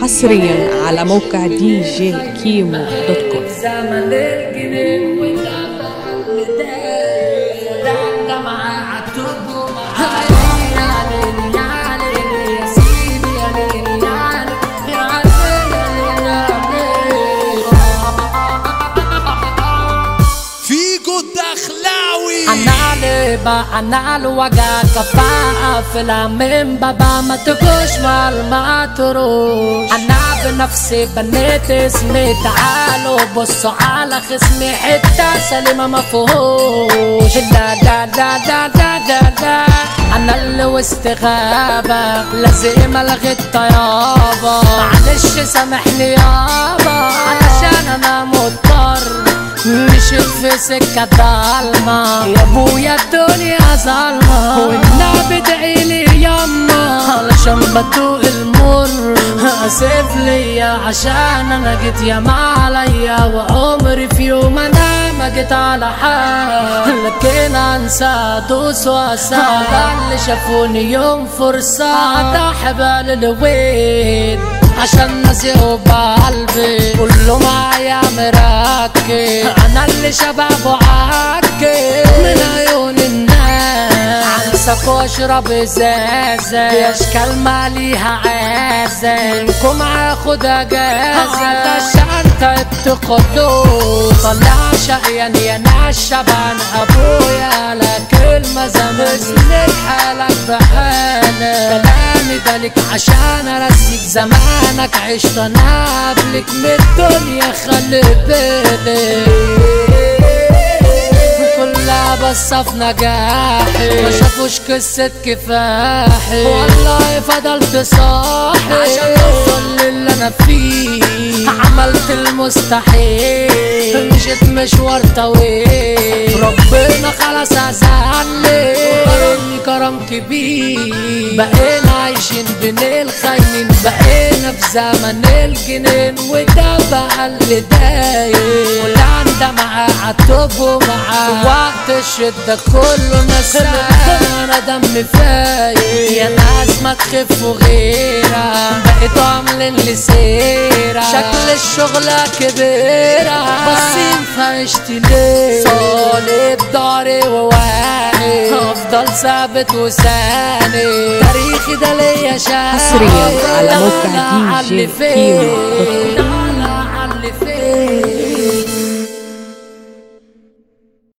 حصريا على موقع دي جي كيمو دوت كوم زمن الجنين ودفع النداء ده معاه عالطب ومعاه يا ليل يا ليل يا سيدي يا ليل يا ليل يا ليل يا ليل فيجو الدخلاوي انا لبا انا الوجع كفاءة في الامين بابا ما تجوش مال ما تروش انا بنفسي بنيت اسمي تعالوا بصوا على خصمي حتة سليمة ما فيهوش دا دا دا دا دا دا دا انا اللي وسط غابة لازم الغي الطيابة معلش سامحني يابا علشان انا مضطر مشيت في سكة ضلمة يا ابويا الدنيا ظلمة والنبي ادعيلي ياما علشان بدوق المر اسف ليا عشان انا جيت ياما عليا وعمري في يوم انا ما جيت على حال لكن انسى ادوس واسى على اللي شافوني يوم فرصة ده حبال الويد عشان نسيقوا بقلبي كله معايا مركز انا اللي شبابه عكي من عيون الناس عكسك واشرب ازازة يا اشكال ما ليها عازة منكم هاخد اجازة عشان تعبت خدوه طلع شقيان يا ناس شبعان ابويا لا كلمة زمان حالك بحالك كلامي ده لك عشان ارسيك زمانك عشت انا قبلك من الدنيا خلي بالك كلها بس في نجاحي ما شافوش قصة كفاحي والله فضلت صاحي عشان اوصل للي انا فيه عملت المستحيل مشيت مشوار طويل ربنا خلاص عزعني كرمني كرم كبير بقينا عايشين بين الخاينين بقينا في زمن الجنين وده بقى اللي دايق واللي عنده معاه عالطب ومعاه وقت الشدة كله نساه انا دمي فايق يا ناس ما تخفوا غيرها بقيتوا عاملين لي سيرة شكل الشغلة كبيرة بس ينفعشت ليه صالب داري وواقي هفضل ثابت وساني تاريخي ده ليا شاهد حصرياً على موقع دولة دي جي علي كيمو دوت كوم. فين